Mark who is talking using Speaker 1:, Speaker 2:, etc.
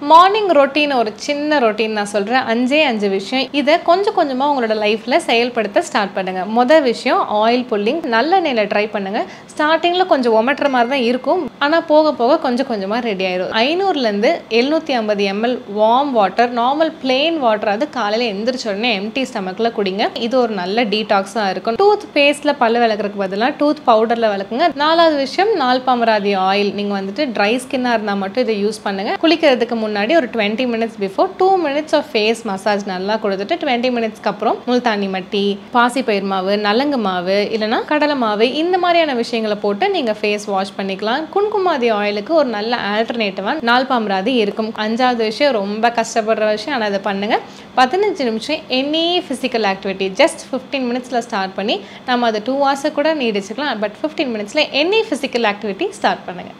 Speaker 1: morning routine ஒரு சின்ன routine நான் சொல்கிறேன் அஞ்சே அஞ்சு விஷயம் இதை கொஞ்சம் கொஞ்சமாக உங்களோட லைஃப்பில் செயல்படுத்த ஸ்டார்ட் பண்ணுங்கள் மொதல் விஷயம் ஆயில் புல்லிங் நல்ல நெல்லை ட்ரை பண்ணுங்கள் ஸ்டார்டிங்கில் கொஞ்சம் ஒமட்டுற மாதிரி தான் இருக்கும் ஆனால் போக போக கொஞ்சம் கொஞ்சமாக ரெடி ஆயிடும் ஐநூறுலேருந்து எழுநூற்றி ஐம்பது ML warm water normal plain water அது காலையில் எந்திரிச்ச உடனே எம்டி ஸ்டமக்கில் குடிங்க இது ஒரு நல்ல டீடாக்ஸாக இருக்கும் டூத் பேஸ்ட்டில் பல்லு விளக்குறதுக்கு பதிலாக டூத் பவுடரில் விளக்குங்க நாலாவது விஷயம் நாள் பாமராதி ஆயில் நீங்கள் வந்துட்டு ட்ரை ஸ்கின்னாக இருந்தால் மட்டும் இதை யூஸ் பண்ணுங்கள் குளிக்கிறதுக்கு முன்னாடி ஒரு twenty minutes before two minutes of face massage நல்லா கொடுத்துட்டு டுவெண்ட்டி மினிட்ஸ்க்கு அப்புறம் முல்தானி மட்டி பாசிப்பயிர் மாவு நலங்கு மாவு இல்லைனா கடலை மாவு இந்த மாதிரியான விஷயங்களை போட்டு நீங்கள் ஃபேஸ் வாஷ் பண்ணிக்கலாம் குங்குமாதி ஆயிலுக்கு ஒரு நல்ல ஆல்டர்னேட்டிவாக நாள் பாமராதி இருக்கும் அஞ்சாவது விஷயம் ரொம்ப கஷ்டப்படுற விஷயம் ஆனால் அதை பண்ணுங்கள் பதினஞ்சு நிமிஷம் any physical activity just fifteen மினிட்ஸில் ஸ்டார்ட் பண்ணி நம்ம அதை டூ ஹவர்ஸை கூட நீடிச்சுக்கலாம் பட் ஃபிஃப்டீன் மினிட்ஸில் எனி ஃபிசிக்கல் ஆக்டிவிட்டி ஸ்டார்ட் பண்ணுங்கள்